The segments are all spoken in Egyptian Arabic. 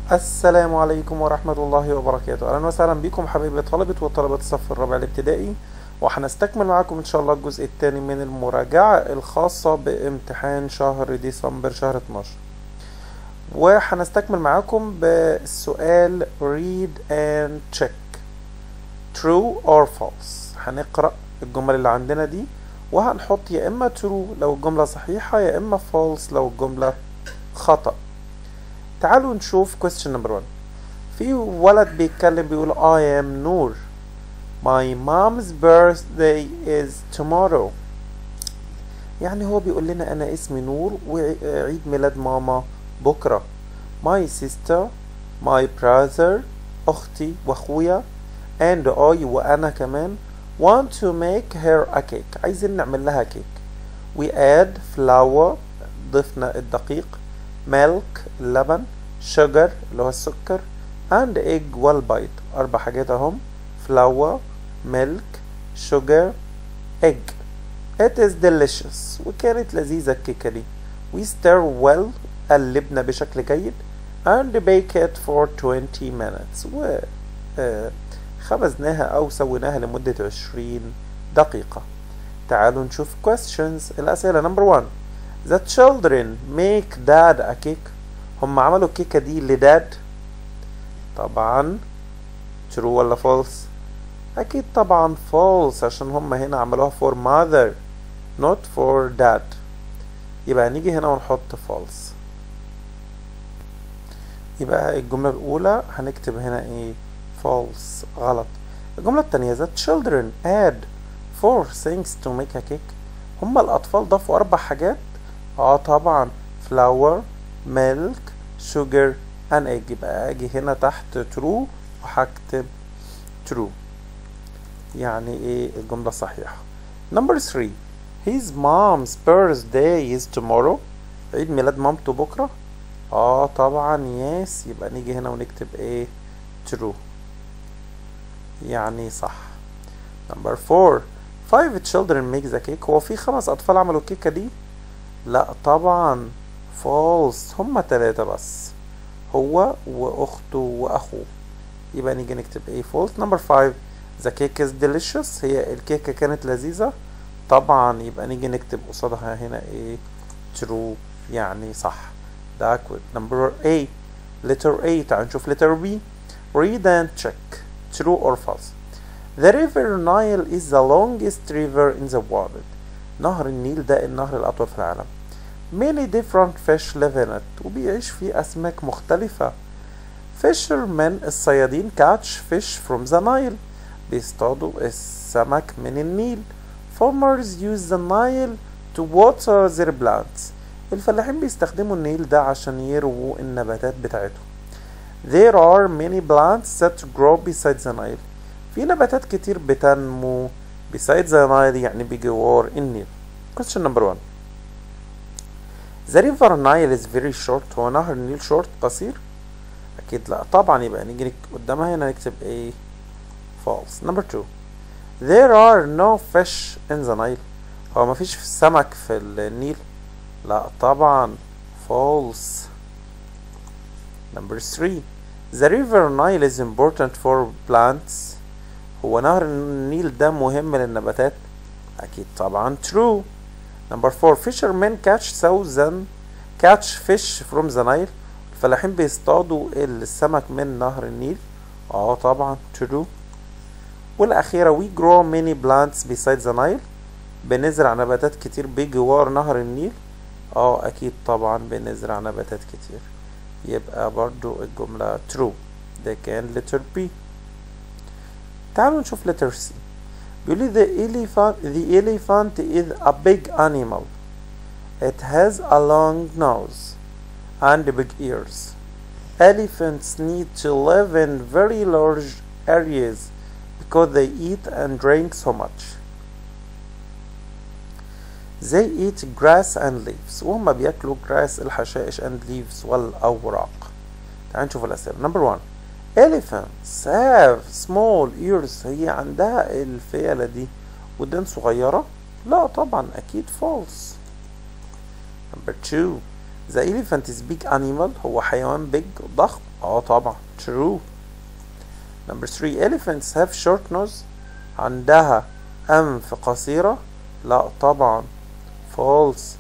السلام عليكم ورحمة الله وبركاته أهلا وسهلا بكم حبايبي طلبة وطلبة الصف الرابع الابتدائي وهنستكمل معاكم إن شاء الله الجزء الثاني من المراجعة الخاصة بامتحان شهر ديسمبر شهر 12 وهنستكمل معاكم بالسؤال read and check true or false هنقرأ الجمل اللي عندنا دي وهنحط يا إما true لو الجملة صحيحة يا إما false لو الجملة خطأ تعالوا نشوف question number one في ولد بيتكلم بيقول I am نور My mom's birthday is tomorrow يعني هو بيقول لنا أنا اسمي نور وعيد ميلاد ماما بكرة My sister My brother أختي وأخويا and I وأنا كمان want to make her a cake عايزين نعمل لها كيك we add flour ضفنا الدقيق milk اللبن sugar اللي هو السكر and egg والبيض أربع حاجات أهم flour milk sugar egg it is delicious وكانت لذيذة الكيكة دي we stir well قلبنا بشكل جيد and bake it for 20 minutes و آه خبزناها أو سويناها لمدة 20 دقيقة تعالوا نشوف questions الأسئلة number one The children make dad a cake هم عملوا الكيكة دي لداد طبعا true ولا false أكيد طبعا false عشان هم هنا عملوها for mother not for dad يبقى هنيجي هنا ونحط false يبقى الجملة الأولى هنكتب هنا ايه false غلط الجملة التانية the children add four things to make a cake هما الأطفال ضافوا أربع حاجات اه طبعا flour milk sugar and egg يبقى اجي هنا تحت true وهكتب true يعني ايه الجملة صحيحة number three his mom's birthday is tomorrow عيد ميلاد مامته بكرة اه طبعا يس يبقى نيجي هنا ونكتب ايه true يعني صح number four five children make the cake هو في خمس أطفال عملوا الكيكة دي لا طبعا false هما تلاتة بس هو وأخته وأخوه يبقى نيجي نكتب ايه false number five the cake is delicious هي الكيكة كانت لذيذة طبعا يبقى نيجي نكتب قصادها هنا ايه true يعني صح ده good number A letter A تعال نشوف letter B read and check true or false the river Nile is the longest river in the world نهر النيل ده النهر الأطول في العالم many different fish live in it وبيعيش فيه أسماك مختلفة fishermen الصيادين catch fish from the Nile بيصطادوا السمك من النيل farmers use the Nile to water their plants الفلاحين بيستخدموا النيل ده عشان يرووا النباتات بتاعتهم there are many plants that grow beside the Nile في نباتات كتير بتنمو beside the Nile يعني بجوار النيل question number one the river Nile is very short هو نهر النيل short قصير أكيد لا طبعا يبقى نيجي قدامها هنا نكتب ايه false number two there are no fish in the Nile هو مفيش سمك في النيل لا طبعا false number three the river Nile is important for plants هو نهر النيل ده مهم للنباتات أكيد طبعا true number four fishermen catch thousand catch fish from the Nile الفلاحين بيصطادوا السمك من نهر النيل اه طبعا true والأخيرة we grow many plants beside the Nile بنزرع نباتات كتير بجوار نهر النيل اه أكيد طبعا بنزرع نباتات كتير يبقى برضو الجملة true ده كان letter B تعالوا نشوف letter C بيقول لي the elephant the elephant is a big animal it has a long nose and big ears elephants need to live in very large areas because they eat and drink so much they eat grass and leaves وهم بياكلوا grass الحشائش and leaves والأوراق تعال نشوف الأسئلة number one elephants have small ears هي عندها الفيلة دي ودان صغيرة لا طبعا أكيد false number two The elephant is big animal هو حيوان big ضخم اه طبعا true number three elephants have short nose عندها أنف قصيرة لا طبعا false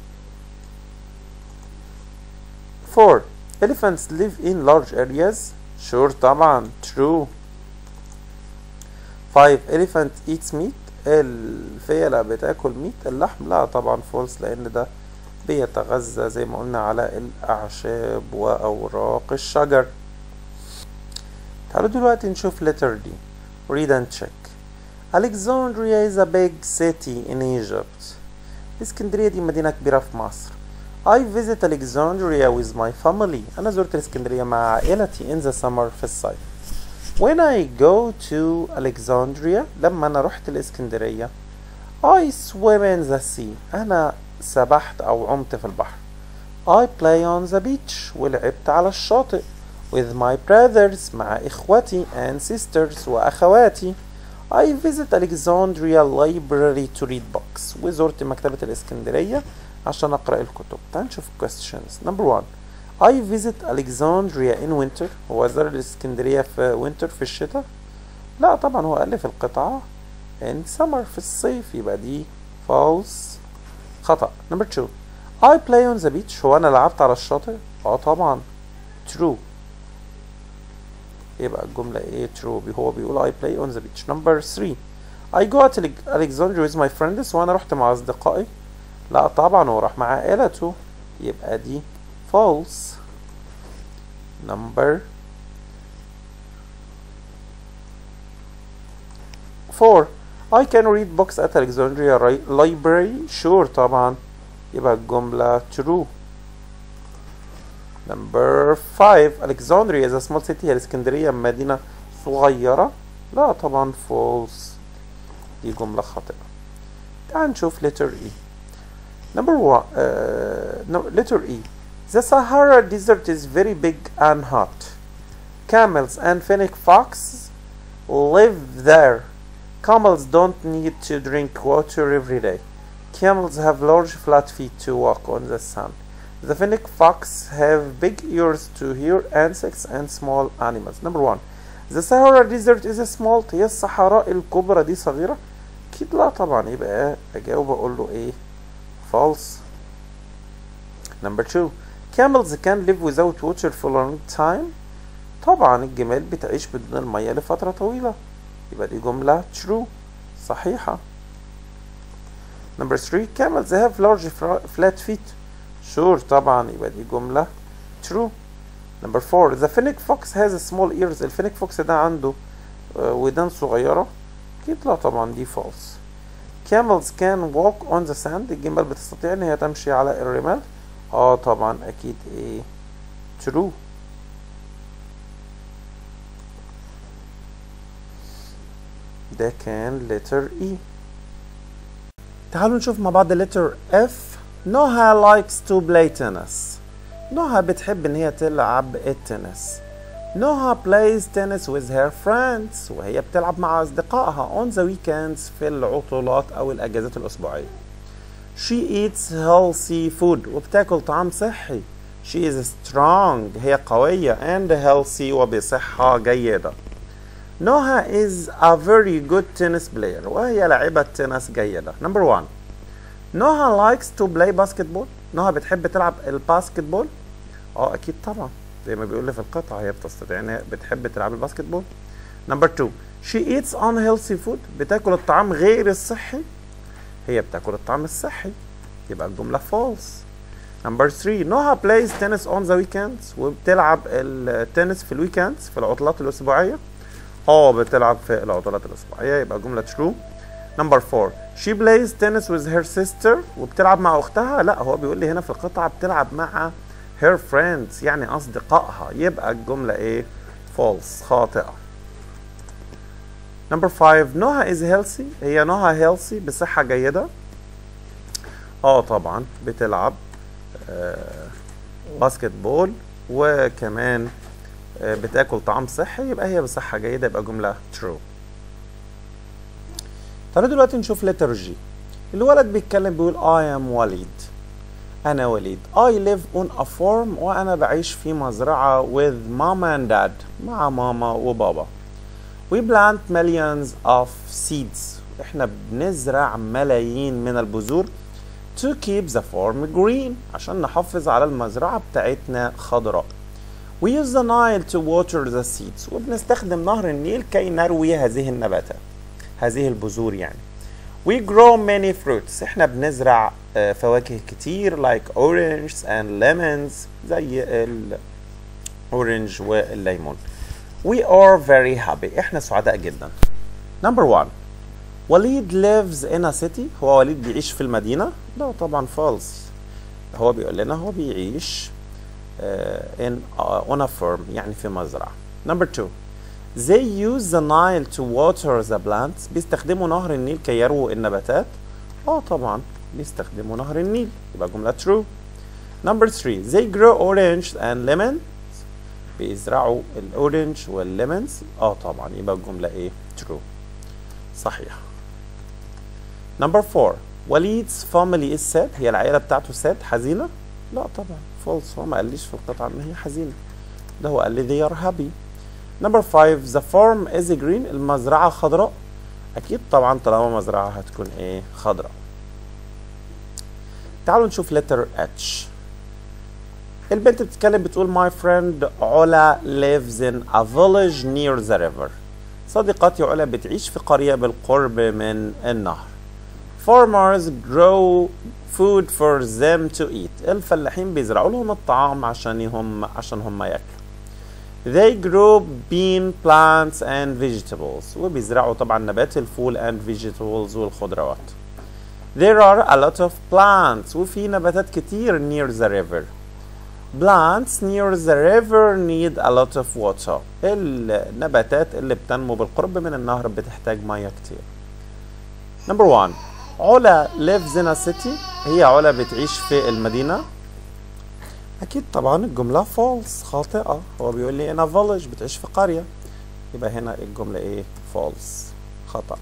four elephants live in large areas sure طبعا true five elephant eats meat الفيلة بتاكل ميت اللحم لا طبعا فولس لان ده بيتغذى زي ما قلنا على الاعشاب واوراق الشجر تعالوا دلوقتي نشوف letter D read and check Alexandria is a big city in Egypt اسكندرية دي مدينة كبيرة في مصر I visit Alexandria with my family أنا زرت الاسكندرية مع عائلتي in the summer في الصيف When I go to Alexandria لما أنا رحت الإسكندرية I swim in the sea أنا سبحت أو عمت في البحر I play on the beach ولعبت على الشاطئ with my brothers مع إخوتي and sisters وأخواتي I visit Alexandria library to read books وزرت مكتبة الإسكندرية عشان أقرأ الكتب تعال نشوف questions number one I visit Alexandria in winter هو زار الإسكندرية في winter في الشتاء لا طبعا هو قال لي في القطعة in summer في الصيف يبقى دي false خطأ number two I play on the beach هو أنا لعبت على الشاطئ اه طبعا true يبقى الجملة ايه true هو بيقول I play on the beach number three I go to Alexandria with my friends وأنا رحت مع أصدقائي لا طبعا هو راح مع عائلته يبقى دي false number four I can read books at Alexandria library sure طبعا يبقى الجملة true number five Alexandria is a small city هي الإسكندرية مدينة صغيرة لا طبعا false دي جملة خاطئة تعال نشوف letter E number one uh, no, letter E The Sahara Desert is very big and hot. Camels and fennec fox live there. Camels don't need to drink water every day. Camels have large flat feet to walk on the sun. The fennec fox have big ears to hear insects and small animals. Number one. The Sahara Desert is small. هي الصحراء الكبرى دي صغيرة؟ أكيد لا طبعا يبقى أجاوب أقول له إيه؟ False. Number two. Camels can live without water for a long time طبعا الجمال بتعيش بدون المية لفترة طويلة يبقى دي جملة true صحيحة Number three camels have large flat feet sure طبعا يبقى دي جملة true Number four the fennec fox has small ears الفينيك فوكس ده عنده ودان صغيرة أكيد لا طبعا دي false Camels can walk on the sand الجمال بتستطيع ان هي تمشي على الرمال اه طبعا اكيد ايه true ده كان letter E تعالوا نشوف مع بعض letter F نوها likes to play tennis نوها بتحب ان هي تلعب التنس نوها plays tennis with her friends وهي بتلعب مع اصدقائها on the weekends في العطلات او الاجازات الاسبوعيه She eats healthy food وبتاكل طعام صحي. She is strong هي قوية and healthy وبصحة جيدة. Noha is a very good tennis player وهي لاعبة تنس جيدة. Number one. Noha likes to play basketball. نوها بتحب تلعب الباسكت بول. اه اكيد طبعا زي ما بيقول لي في القطعة هي بتستطيع ان هي بتحب تلعب الباسكت بول. Number two. She eats unhealthy food. بتاكل الطعام غير الصحي. هي بتاكل الطعام الصحي يبقى الجملة false number 3 نوها plays tennis on the weekends وبتلعب التنس في الويكندز في العطلات الأسبوعية اه بتلعب في العطلات الأسبوعية يبقى الجملة true number 4 she plays tennis with her sister وبتلعب مع أختها لا هو بيقول لي هنا في القطعة بتلعب مع her friends يعني أصدقائها يبقى الجملة ايه false خاطئة نمبر 5 نوها از هيلثي هي نوها هيلثي بصحة جيدة اه طبعا بتلعب آه باسكت بول وكمان آه بتاكل طعام صحي يبقى هي بصحة جيدة يبقى جملة true تعالوا دلوقتي نشوف letter G الولد بيتكلم بيقول I am وليد أنا وليد I live on a farm وأنا بعيش في مزرعة with mom and dad مع ماما وبابا We plant millions of seeds احنا بنزرع ملايين من البذور to keep the farm green عشان نحافظ على المزرعة بتاعتنا خضراء We use the Nile to water the seeds وبنستخدم نهر النيل كي نروي هذه النباتات هذه البذور يعني We grow many fruits احنا بنزرع آه، فواكه كتير like oranges and lemons زي الاورنج والليمون We are very happy احنا سعداء جدا Number one وليد lives in a city هو وليد بيعيش في المدينة لا طبعا false هو بيقول لنا هو بيعيش آه، in uh, on a farm يعني في مزرعة Number two They use the Nile to water the plants بيستخدموا نهر النيل كي يرووا النباتات اه طبعا بيستخدموا نهر النيل يبقى جملة true Number three They grow orange and lemons بيزرعوا الاورنج والليمونز اه طبعا يبقى الجملة ايه true صحيح Number four وليد's family is sad هي العائلة بتاعته sad حزينة لا طبعا false هو ما قاليش في القطعة ان هي حزينة ده هو قال لي they are happy Number five the farm is green المزرعة خضراء أكيد طبعا طالما مزرعة هتكون إيه خضراء تعالوا نشوف letter H البنت بتتكلم بتقول my friend علا lives in a village near the river صديقتي علا بتعيش في قرية بالقرب من النهر farmers grow food for them to eat الفلاحين بيزرعوا لهم الطعام عشان هم عشان هم ياكلوا They grow bean plants and vegetables وبيزرعوا طبعا نبات الفول and vegetables والخضروات There are a lot of plants وفي نباتات كتير near the river Plants near the river need a lot of water النباتات اللي بتنمو بالقرب من النهر بتحتاج مياه كتير Number one علا lives in a city هي علا بتعيش في المدينة أكيد طبعا الجملة false خاطئة هو بيقول لي in a village بتعيش في قرية يبقى هنا الجملة إيه false خطأ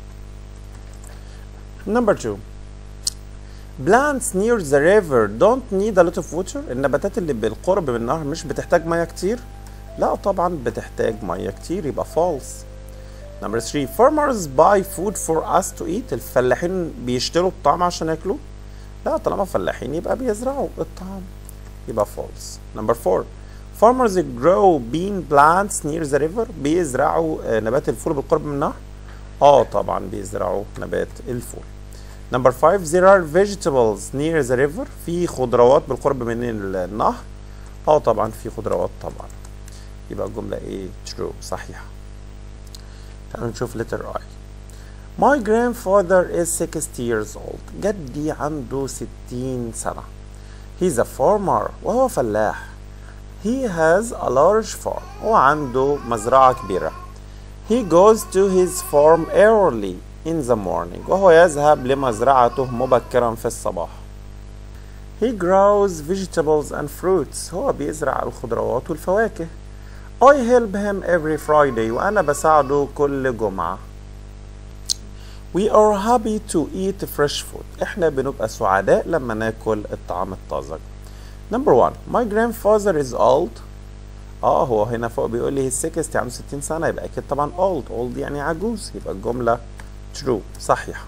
Number two Plants near the river don't need a lot of water النباتات اللي بالقرب من النهر مش بتحتاج مياه كتير لا طبعا بتحتاج مياه كتير يبقى false Number three farmers buy food for us to eat الفلاحين بيشتروا الطعام عشان ياكلوه لا طالما فلاحين يبقى بيزرعوا الطعام يبقى false Number four farmers grow bean plants near the river بيزرعوا آه، نبات الفول بالقرب من النهر اه طبعا بيزرعوا نبات الفول Number five there are vegetables near the river في خضروات بالقرب من النهر اه طبعا في خضروات طبعا يبقى الجملة ايه true صحيحة تعالوا نشوف letter I My grandfather is 60 years old جدي عنده 60 سنة He's a farmer وهو فلاح He has a large farm هو عنده مزرعة كبيرة He goes to his farm early in the morning وهو يذهب لمزرعته مبكرا في الصباح He grows vegetables and fruits هو بيزرع الخضروات والفواكه I help him every Friday وأنا بساعده كل جمعة We are happy to eat fresh food احنا بنبقى سعداء لما ناكل الطعام الطازج Number one My grandfather is old اه هو هنا فوق بيقول لي he's 60 عنده 60 سنة يبقى أكيد طبعا old old يعني عجوز يبقى الجملة true صحيح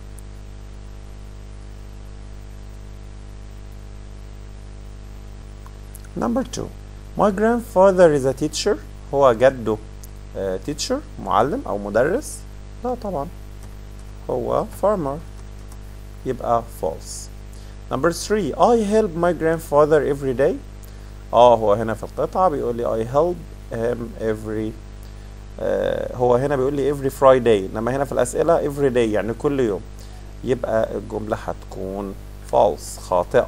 Number two My grandfather is a teacher هو جده uh, teacher معلم أو مدرس لا طبعا هو farmer يبقى false Number three I help my grandfather every day اه هو هنا في القطعة بيقول لي I help him every آه هو هنا بيقول لي every Friday انما هنا في الأسئلة every day يعني كل يوم يبقى الجملة هتكون false خاطئة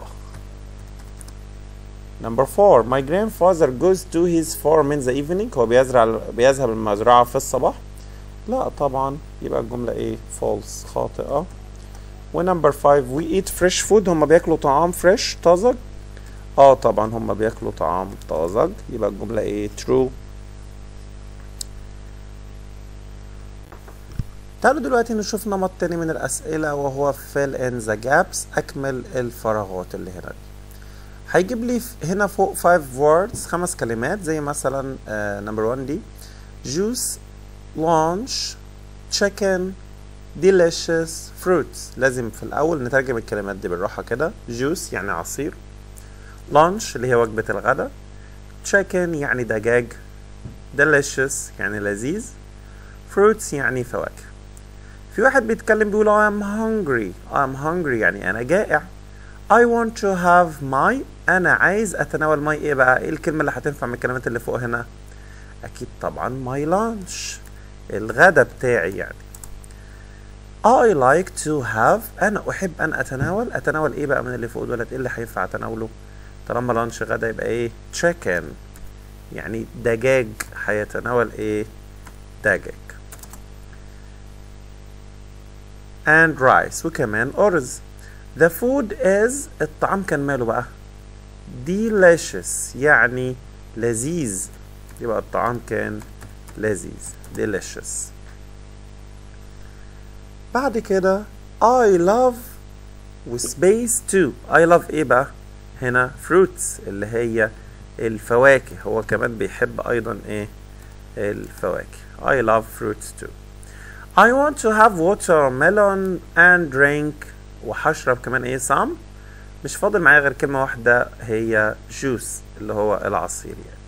Number four My grandfather goes to his farm in the evening هو بيزرع بيذهب المزرعة في الصباح لا طبعا يبقى الجملة ايه false خاطئة ونمبر 5 we eat fresh food هم بياكلوا طعام فريش طازج اه طبعا هم بياكلوا طعام طازج يبقى الجملة ايه true تعالوا دلوقتي نشوف نمط تاني من الأسئلة وهو fill in the gaps أكمل الفراغات اللي هنا دي هيجيب لي هنا فوق 5 words خمس كلمات زي مثلا نمبر 1 دي juice lunch chicken delicious fruits لازم في الأول نترجم الكلمات دي بالراحة كده juice يعني عصير lunch اللي هي وجبة الغداء chicken يعني دجاج delicious يعني لذيذ fruits يعني فواكه في واحد بيتكلم بيقول I'm hungry I'm hungry يعني أنا جائع I want to have my أنا عايز أتناول ماي إيه بقى إيه الكلمة اللي هتنفع من الكلمات اللي فوق هنا أكيد طبعا my lunch الغدا بتاعي يعني I like to have أنا أحب أن أتناول أتناول إيه بقى من اللي فوق دولت إيه اللي هينفع أتناوله طالما لانش غدا يبقى إيه chicken يعني دجاج هيتناول إيه دجاج and rice وكمان أرز the food is الطعام كان ماله بقى delicious يعني لذيذ يبقى الطعام كان لذيذ delicious بعد كده I love وسبيس تو I love ايه بقى هنا fruits اللي هي الفواكه هو كمان بيحب ايضا ايه الفواكه I love fruits too I want to have watermelon and drink وهشرب كمان ايه some مش فاضل معايا غير كلمة واحدة هي juice اللي هو العصير يعني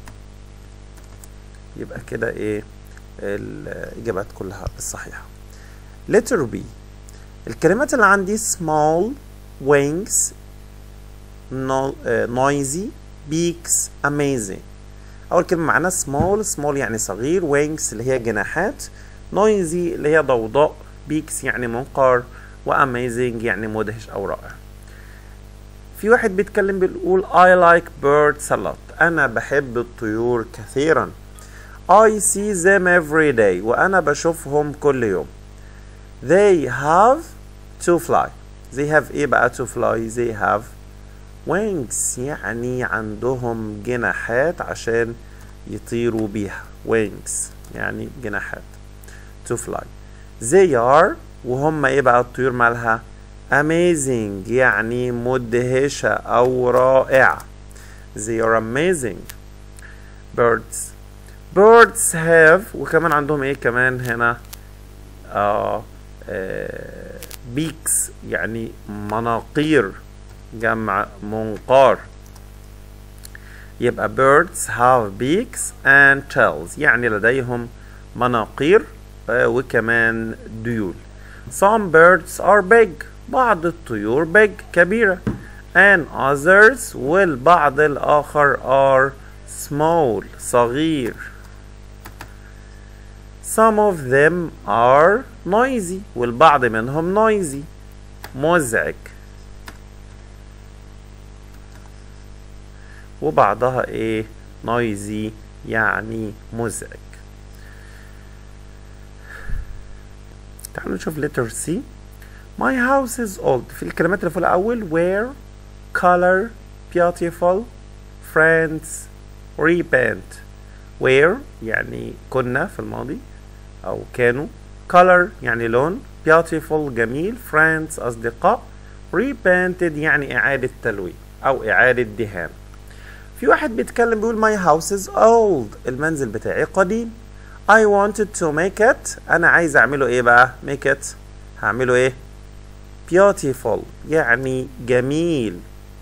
يبقى كده ايه الإجابات كلها الصحيحة letter B الكلمات اللي عندي small wings no, uh, noisy beaks amazing أول كلمة معانا small small يعني صغير wings اللي هي جناحات noisy اللي هي ضوضاء beaks يعني منقار وamazing يعني مدهش أو رائع في واحد بيتكلم بيقول I like birds a lot أنا بحب الطيور كثيرا I see them every day وأنا بشوفهم كل يوم They have to fly They have إيه بقى to fly They have wings يعني عندهم جناحات عشان يطيروا بيها wings يعني جناحات to fly They are وهم إيه بقى الطيور مالها amazing يعني مدهشة أو رائعة They are amazing birds birds have وكمان عندهم ايه كمان هنا آه آه beaks يعني مناقير جمع منقار يبقى birds have beaks and tails يعني لديهم مناقير آه وكمان ديول some birds are big بعض الطيور big كبيرة and others والبعض الآخر are small صغير Some of them are noisy والبعض منهم noisy مزعج وبعضها ايه noisy يعني مزعج تعالوا نشوف letter C My house is old في الكلمات اللي فوق الأول where color beautiful friends repent where يعني كنا في الماضي أو كانوا color يعني لون beautiful جميل friends أصدقاء repainted يعني إعادة تلوين أو إعادة دهان في واحد بيتكلم بيقول my house is old المنزل بتاعي قديم I wanted to make it أنا عايز أعمله إيه بقى make it هعمله إيه beautiful يعني جميل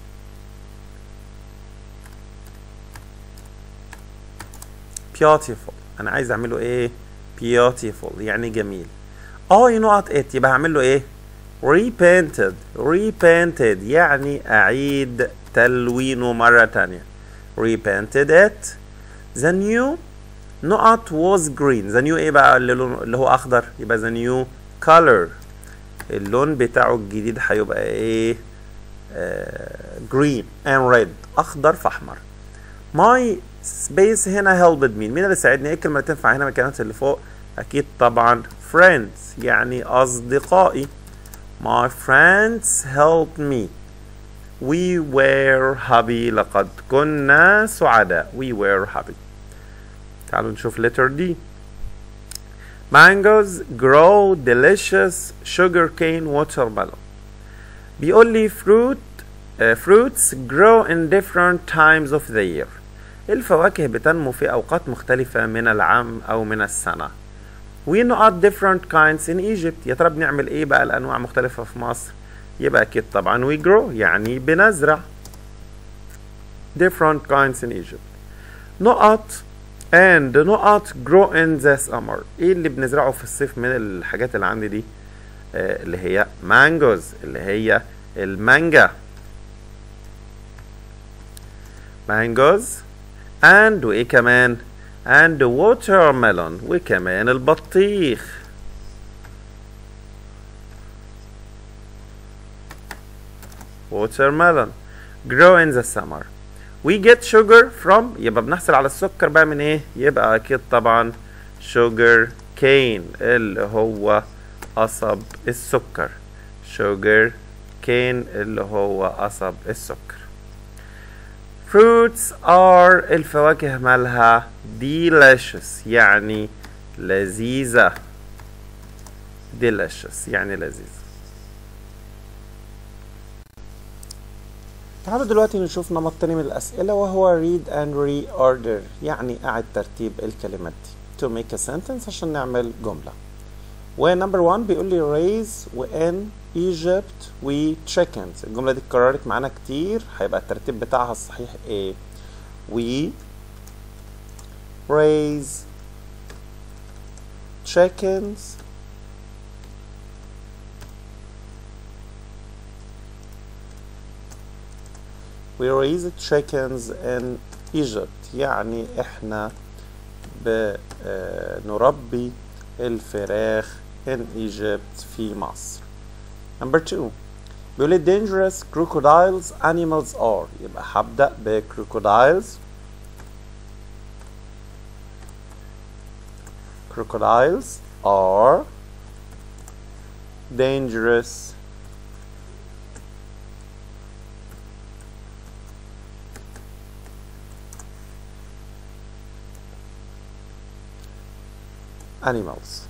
beautiful انا عايز اعمله ايه beautiful يعني جميل اه نقط ات يبقى هعمل له ايه repainted repainted يعني اعيد تلوينه مرة تانية repainted it the new نقط was green the new ايه بقى اللي, لون اللي هو اخضر يبقى the new color اللون بتاعه الجديد هيبقى ايه آه green and red اخضر في احمر my سبيس هنا helped مين مين اللي ساعدني ايه الكلمه اللي تنفع هنا من الكلمات اللي فوق اكيد طبعا friends يعني اصدقائي my friends helped me we were happy لقد كنا سعداء we were happy تعالوا نشوف letter D mangoes grow delicious sugarcane watermelon بيقول لي fruit uh, fruits grow in different times of the year الفواكه بتنمو في أوقات مختلفة من العام أو من السنة we not different kinds in Egypt يا ترى بنعمل ايه بقى الأنواع مختلفة في مصر يبقى أكيد طبعا we grow يعني بنزرع different kinds in Egypt نقط and نقط grow in the summer ايه اللي بنزرعه في الصيف من الحاجات اللي عندي دي آه اللي هي مانجوز اللي هي المانجا مانجوز and وايه كمان and watermelon وكمان البطيخ watermelon grow in the summer we get sugar from يبقى بنحصل على السكر بقى من ايه يبقى اكيد طبعا sugar cane اللي هو قصب السكر sugar cane اللي هو قصب السكر fruits are الفواكه مالها delicious يعني لذيذة delicious يعني لذيذة تعالوا دلوقتي نشوف نمط تاني من الأسئلة وهو read and reorder يعني أعد ترتيب الكلمات دي to make a sentence عشان نعمل جملة ونمبر 1 بيقول لي raise وin Egypt و chickens الجملة دي اتكررت معانا كتير هيبقى الترتيب بتاعها الصحيح ايه we raise chickens we raise chickens in Egypt يعني احنا بنربي الفراخ in Egypt في مصر Number two بيقول لي dangerous crocodiles animals are يبقى هبدأ ب crocodiles crocodiles are dangerous animals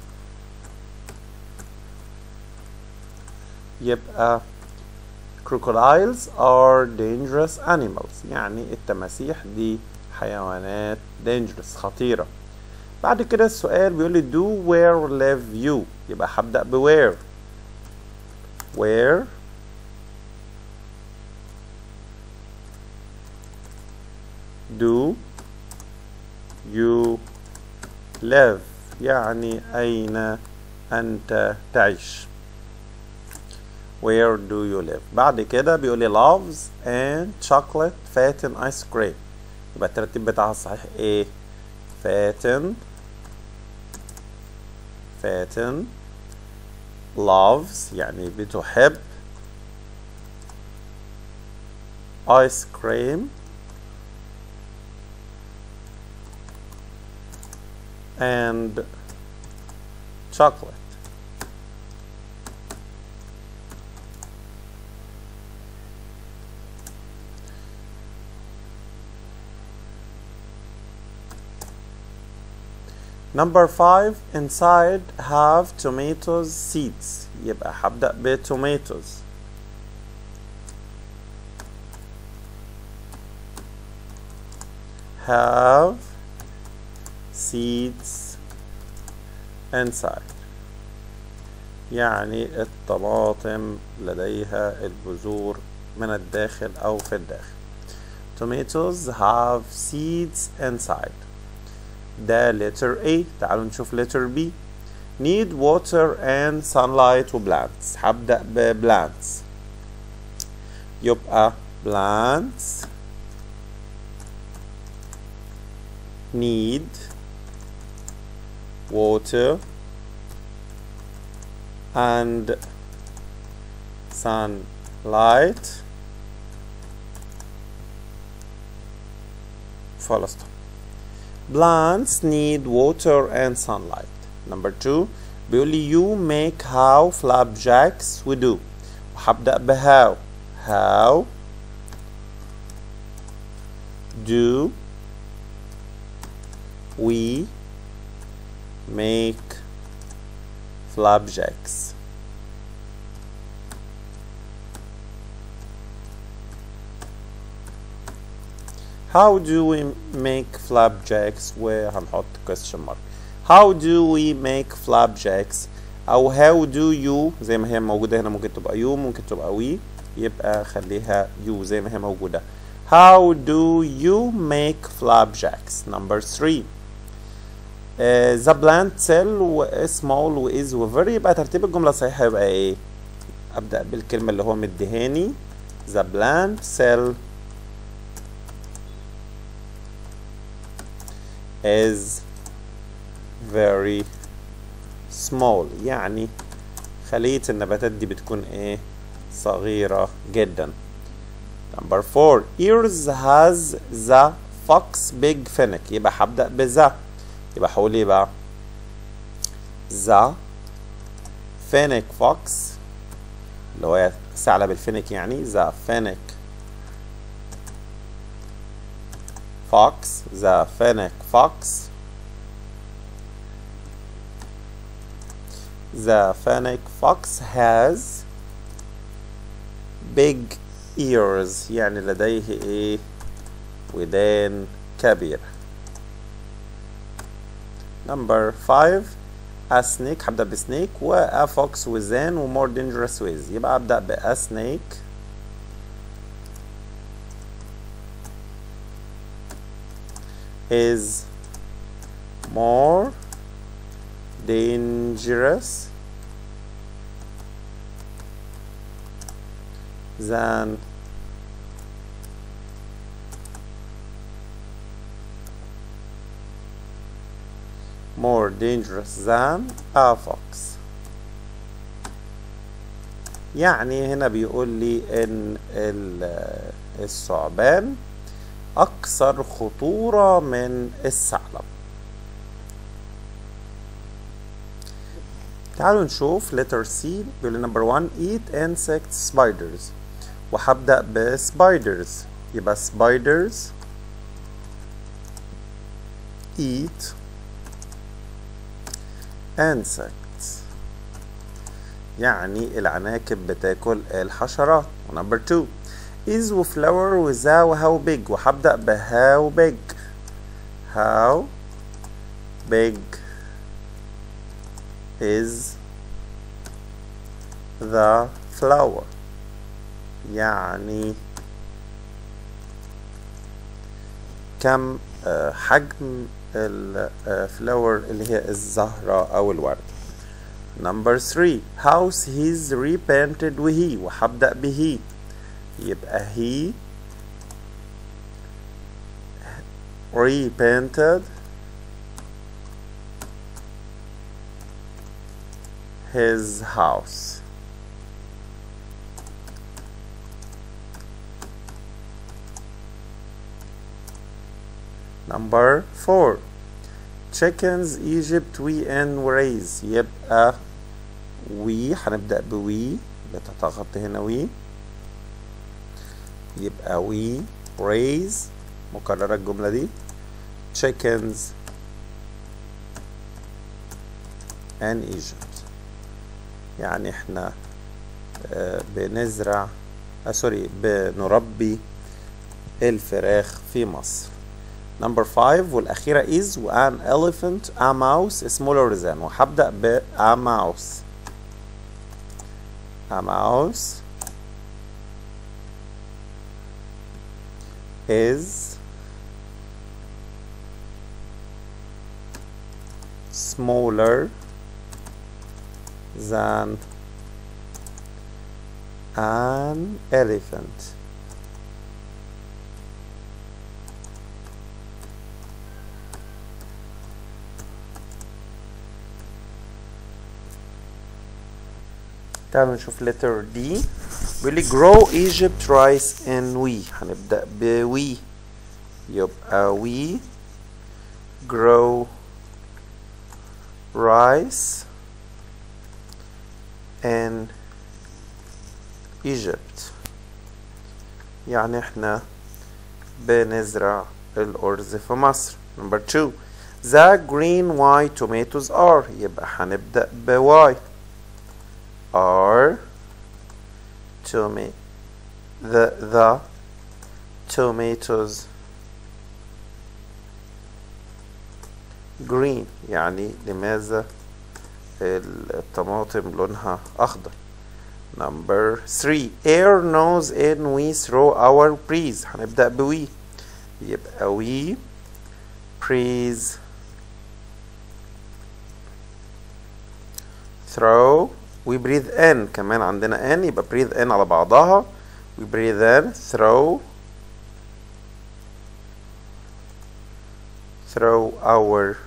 يبقى crocodiles are dangerous animals يعني التماسيح دي حيوانات dangerous خطيرة بعد كده السؤال بيقول لي do where live you يبقى هبدأ ب where where do you live يعني أين أنت تعيش Where do you live بعد كده بيقول لي loves and chocolate fatten ice cream يبقى الترتيب بتاعها الصحيح ايه fatten fatten loves يعني بتحب ice cream and chocolate Number five inside have tomatoes seeds يبقى هبدأ ب tomatoes have seeds inside يعني الطماطم لديها البذور من الداخل أو في الداخل tomatoes have seeds inside ده letter A تعالوا نشوف letter B need water and sunlight و plants هبدأ ب plants يبقى plants need water and sunlight full stop plants need water and sunlight number two بيقول لي you make how flapjacks we do وهبدأ ب how how do we make flapjacks How do we make flapjacks وهنحط question mark How do we make flapjacks أو how do you زي ما هي موجودة هنا ممكن تبقى you ممكن تبقى we يبقى خليها you زي ما هي موجودة How do you make flapjacks number three uh, the plant cell و small و is و very يبقى ترتيب الجملة الصحيحة يبقى ايه أبدأ بالكلمة اللي هو مديهاني the plant cell is very small يعني خلية النباتات دي بتكون ايه صغيرة جدا number four ears has the fox big fennec يبقى هبدأ بذا يبقى هقول ايه بقى the fennec fox اللي هو ثعلب الفينيك يعني the fennec fox the fennec fox the fennec fox has big ears يعني لديه ايه ودان كبيرة number five a snake هبدأ بسنيك و a fox وذان و more dangerous ways يبقى أبدأ ب a snake is more dangerous than more dangerous than a fox يعني هنا بيقول لي ان الثعبان اكثر خطورة من الثعلب تعالوا نشوف letter C بيقول لي number one eat insects spiders وهبدأ ب spiders يبقى spiders eat insects يعني العناكب بتاكل الحشرات ونمبر 2 is وفلاور وذا وهاو big وهبدأ ب how big how big is the flower يعني كم حجم الفلاور اللي هي الزهرة أو الورد number 3 house he's repainted وهي وهبدأ به يبقى he repainted his house number 4 chickens Egypt we and raise يبقى we هنبدأ بوي بتتغطي هنا وي يبقى we raise مكررة الجملة دي chickens and Egypt يعني احنا آه بنزرع آه سوري بنربي الفراخ في مصر نمبر 5 والأخيرة is و an elephant a mouse smaller than وهبدأ ب a mouse a mouse is smaller than an elephant تعالوا نشوف letter D بيقول لي grow Egypt rice and we هنبدأ ب we يبقى we grow rice in Egypt يعني احنا بنزرع الأرز في مصر number two the green white tomatoes are يبقى هنبدأ ب y are toma the the tomatoes green يعني لماذا الطماطم لونها أخضر number 3 air nose in we throw our breeze هنبدأ ب we يبقى we breeze throw we breathe in كمان عندنا in يبقى breathe in على بعضها we breathe in throw through our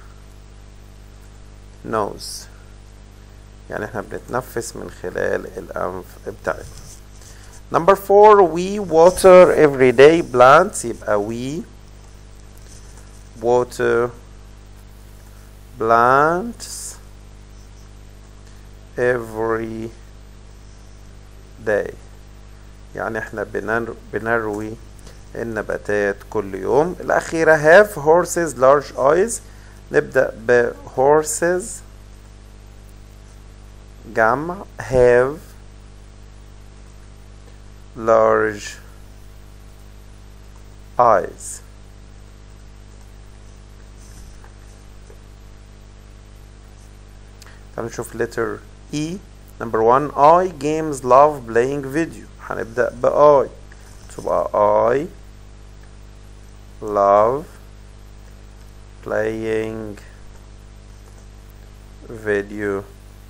nose يعني احنا بنتنفس من خلال الأنف بتاعتنا number four we water every day plants يبقى we water plants every day يعني احنا بنر بنروي النباتات كل يوم الأخيرة have horses large eyes نبدأ ب horses جمع have large eyes تعالوا نشوف letter E number one I games love playing video هنبدأ ب I تبقى I love playing video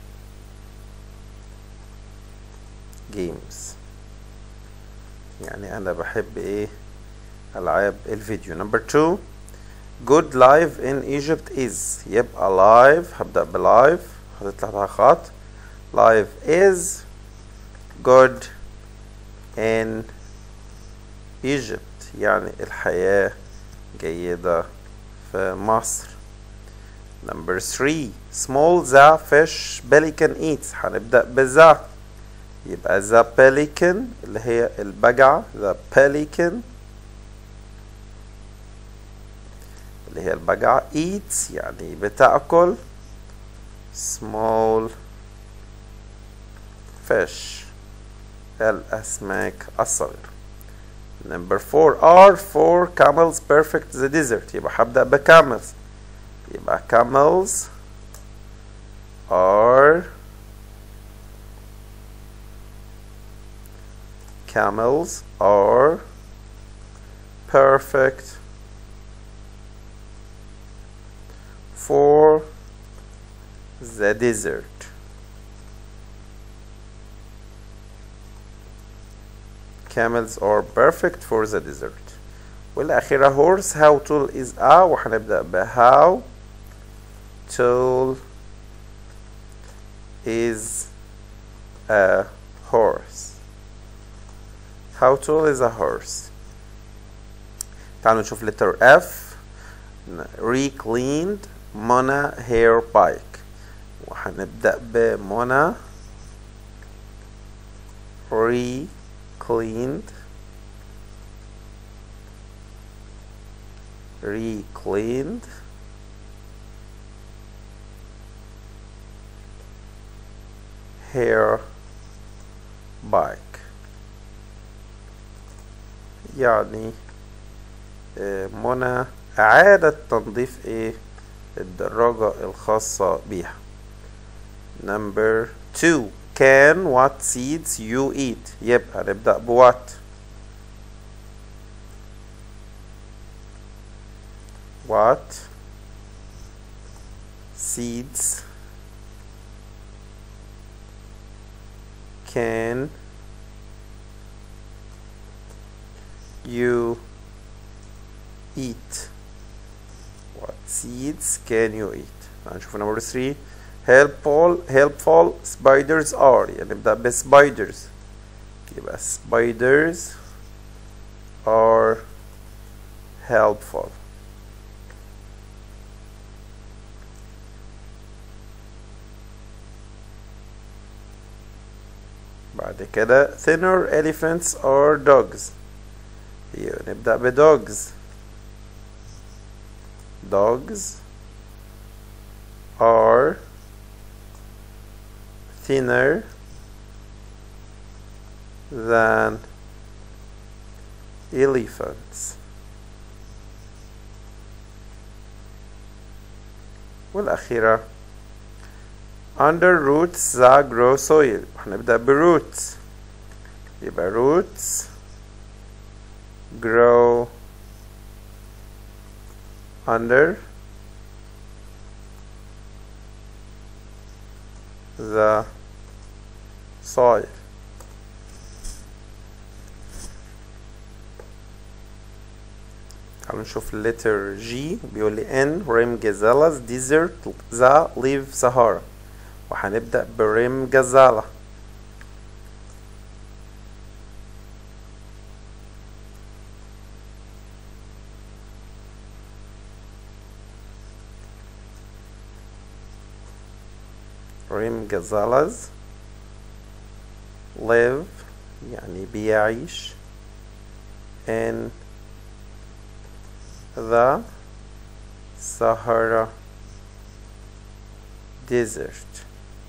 games يعني أنا بحب إيه ألعاب الفيديو number two good life in Egypt is يبقى live هبدأ بلايف حطيت تحتها خط life is good in Egypt يعني الحياة جيدة في مصر number three small the fish pelican eats هنبدأ بذا يبقى the pelican اللي هي البجعة the pelican اللي هي البجعة eats يعني بتأكل small fish الأسماك الصغيرة number four are four camels perfect the desert يبقى هبدأ ب camels يبقى camels are camels are perfect for the desert camels are perfect for the desert والأخيرة horse how tall is a وهنبدأ ب how tall is a horse how tall is a horse تعالوا نشوف letter F recleaned منى hair bike وهنبدأ بمنى recleaned recleaned hair bike يعني منى أعادت تنظيف إيه الدراجة الخاصة بيها number two can what seeds you eat يبقى نبدأ بوات what seeds can you eat what seeds can you eat هنشوف number 3 helpful helpful spiders are يعني نبدأ ب spiders يبقى spiders are helpful بعد كده thinner elephants are dogs نبدأ ب dogs dogs are thinner than elephants والأخيرة under roots that grow soil هنبدأ برoots يبقى roots grow under the soil تعالوا نشوف letter G بيقول لي in rim gazella's desert the live Sahara وهنبدأ بريم جزالة ريم جزالز live يعني بيعيش in the Sahara Desert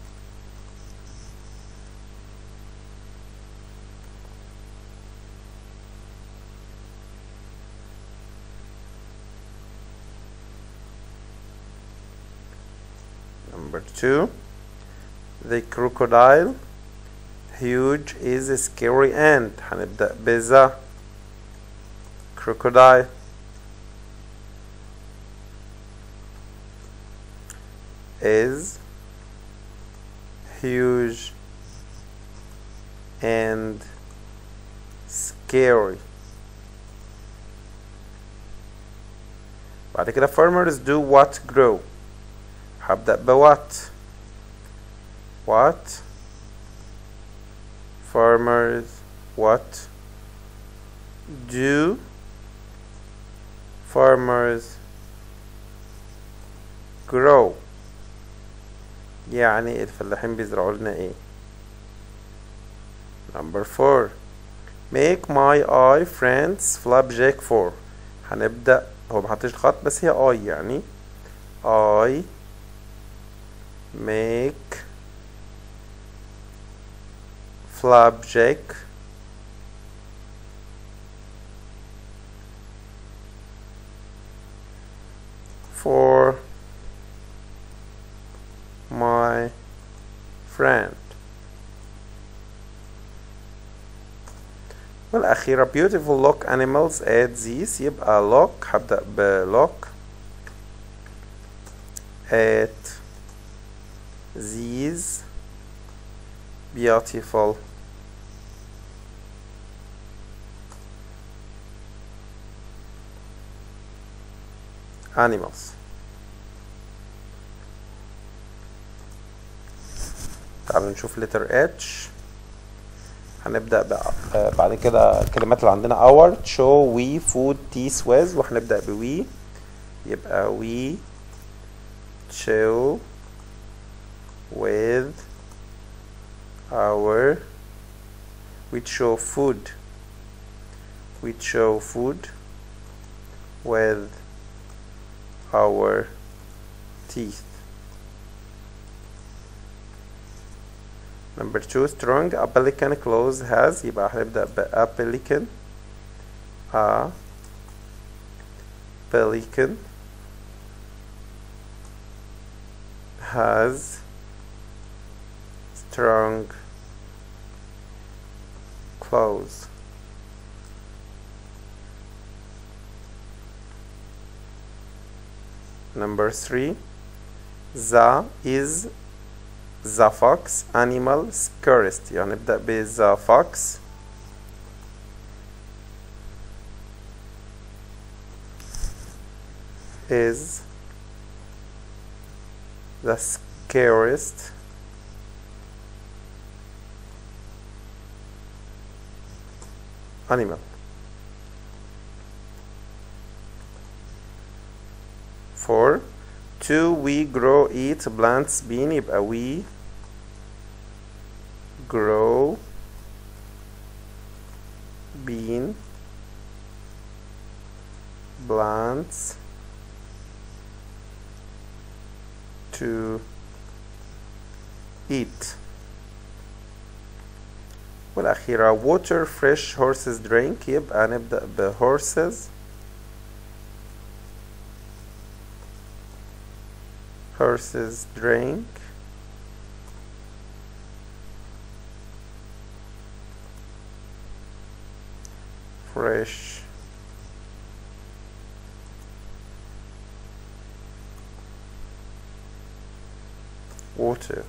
Number two, the crocodile huge is a scary ant هنبدأ بذا crocodile is huge and scary بعد كده farmers do what grow هبدأ بوات what farmers what do farmers grow يعني الفلاحين بيزرعوا لنا ايه number four make my eye friends flapjack four هنبدأ هو محطش خط بس هي I يعني I make flapjack for my friend والأخيرة beautiful look animals add these يبقى look هبدأ ب look at these beautiful animals تعالوا نشوف letter H هنبدأ بقى آه، بعد كده الكلمات اللي عندنا our show we food teeth with وهنبدأ ب we يبقى we chew with our we chew food we chew food with our teeth Number two, strong. A pelican clause has يبقى هنبدأ ب a pelican. A pelican has strong claws. Number three, the is the fox animal scurriest يعني نبدأ ب the fox is the scariest animal four two we grow eat plants bean يبقى we grow bean plants to eat والأخيرة water fresh horses drink يبقى نبدأ ب horses horses drink fresh water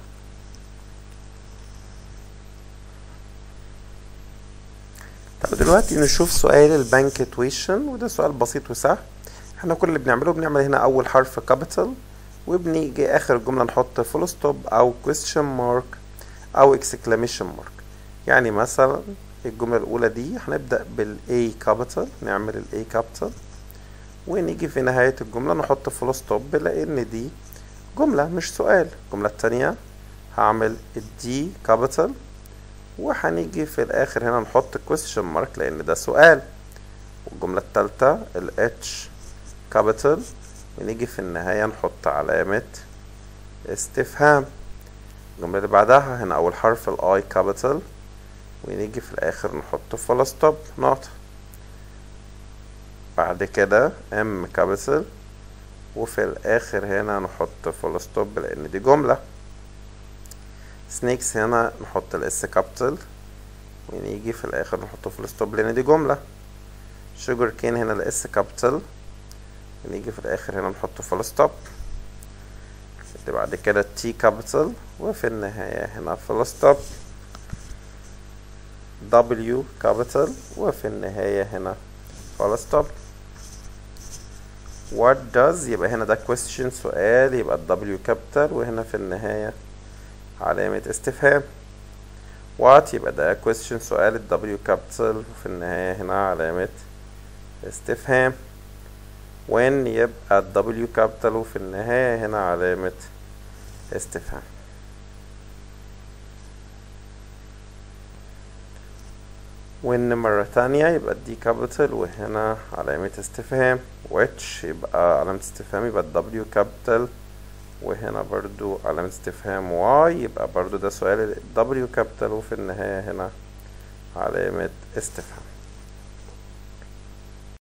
طب دلوقتي نشوف سؤال البنكتويشن وده سؤال بسيط وسهل احنا كل اللي بنعمله بنعمل هنا اول حرف كابيتال وبنيجي اخر الجمله نحط فول ستوب او question mark او exclamation mark يعني مثلا الجمله الاولى دي هنبدا بالاي كابيتال نعمل الاي كابيتال ونيجي في نهايه الجمله نحط فول ستوب لان دي جمله مش سؤال الجمله التانية هعمل الدي كابيتال وهنيجي في الاخر هنا نحط question mark لان ده سؤال والجمله التالتة الاتش كابيتال ونيجي في النهاية نحط علامة استفهام الجملة اللي بعدها هنا أول حرف الآي كابيتال ونيجي في الآخر نحط فول ستوب نقطة بعد كده ام كابيتال وفي الآخر هنا نحط فول ستوب لأن دي جملة سنيكس هنا نحط الاس كابيتال ونيجي في الآخر نحط فول ستوب لأن دي جملة شوجر كين هنا الاس كابيتال ونيجي في الاخر هنا نحط فول ستوب اللي بعد كده تي كابيتال وفي النهاية هنا فول ستوب دبليو كابيتال وفي النهاية هنا فول ستوب what does يبقى هنا ده question سؤال يبقى الدبليو كابيتال وهنا في النهاية علامة استفهام what يبقى ده question سؤال الدبليو كابيتال وفي النهاية هنا علامة استفهام when يبقى ال W capital وفي النهاية هنا علامة استفهام when مرة تانية يبقى ال D capital وهنا علامة استفهام which يبقى علامة استفهام يبقى ال W capital وهنا برضو علامة استفهام y يبقى برضو ده سؤال ال W capital وفي النهاية هنا علامة استفهام